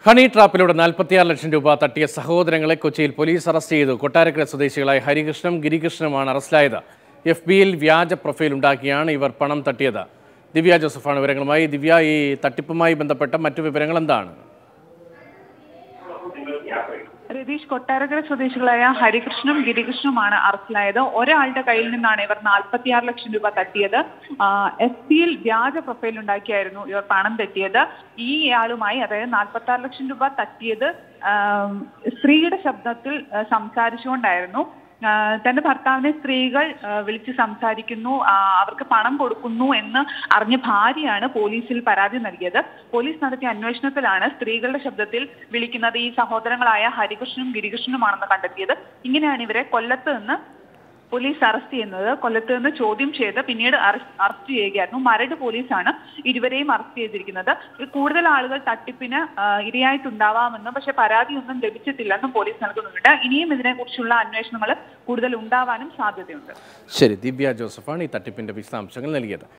honey ട്രാപ്പിലൂടെ നാൽപ്പത്തിയാറ് ലക്ഷം രൂപ തട്ടിയ സഹോദരങ്ങളെ കൊച്ചിയിൽ പോലീസ് അറസ്റ്റ് ചെയ്തു കൊട്ടാരക്കര സ്വദേശികളായ ഹരികൃഷ്ണനും ഗിരികൃഷ്ണനുമാണ് അറസ്റ്റിലായത് എഫ് ബിയിൽ വ്യാജ പ്രൊഫൈൽ ഉണ്ടാക്കിയാണ് ഇവർ പണം തട്ടിയത് ദിവ്യ ജോസഫാണ് വിവരങ്ങളുമായി ദിവ്യ ഈ തട്ടിപ്പുമായി ബന്ധപ്പെട്ട മറ്റു വിവരങ്ങൾ എന്താണ് രതീഷ് കൊട്ടാരക്കര സ്വദേശികളായ ഹരികൃഷ്ണനും ഗിരികൃഷ്ണനുമാണ് അറസ്റ്റിലായത് ഒരാളുടെ കയ്യിൽ നിന്നാണ് ഇവർ നാൽപ്പത്തിയാറ് ലക്ഷം രൂപ തട്ടിയത് എസ് പിയിൽ വ്യാജ പ്രൊഫൈൽ ഉണ്ടാക്കിയായിരുന്നു ഇവർ പണം തട്ടിയത് ഈ ആളുമായി അതായത് നാൽപ്പത്തി ആറ് ലക്ഷം രൂപ തട്ടിയത് ആ, സ്ത്രീയുടെ ശബ്ദത്തിൽ ആ, സംസാരിച്ചുകൊണ്ടായിരുന്നു ആ, തന്റെ ഭർത്താവിനെ സ്ത്രീകൾ ആ, വിളിച്ച് സംസാരിക്കുന്നു ആ, അവർക്ക് പണം കൊടുക്കുന്നു എന്ന് അറിഞ്ഞ ഭാര്യയാണ് പോലീസിൽ പരാതി നൽകിയത് പോലീസ് നടത്തിയ അന്വേഷണത്തിലാണ് സ്ത്രീകളുടെ ശബ്ദത്തിൽ വിളിക്കുന്നത് ഈ സഹോദരങ്ങളായ ഹരികൃഷ്ണനും ഗിരികൃഷ്ണനുമാണെന്ന് കണ്ടെത്തിയത് ഇങ്ങനെയാണ് ഇവരെ കൊല്ലത്ത് നിന്ന് പോലീസ് അറസ്റ്റ് ചെയ്യുന്നത് കൊല്ലത്ത് നിന്ന് ചോദ്യം ചെയ്ത് പിന്നീട് അറസ്റ്റ് അറസ്റ്റ് ചെയ്യുകയായിരുന്നു മരട് പോലീസാണ് ഇരുവരെയും അറസ്റ്റ് ചെയ്തിരിക്കുന്നത് ഇതിൽ കൂടുതൽ ആളുകൾ തട്ടിപ്പിന് ആ, ഇരയായിട്ടുണ്ടാവാമെന്നും പക്ഷെ പരാതിയൊന്നും ലഭിച്ചിട്ടില്ലെന്നും പോലീസ് നൽകുന്നുണ്ട് ഇനിയും ഇതിനെക്കുറിച്ചുള്ള അന്വേഷണങ്ങൾ കൂടുതൽ ഉണ്ടാവാനും സാധ്യതയുണ്ട് ശരി ദിവ്യ ജോസഫാണ് ഈ തട്ടിപ്പിന്റെ വിശദാംശങ്ങൾ നൽകിയത്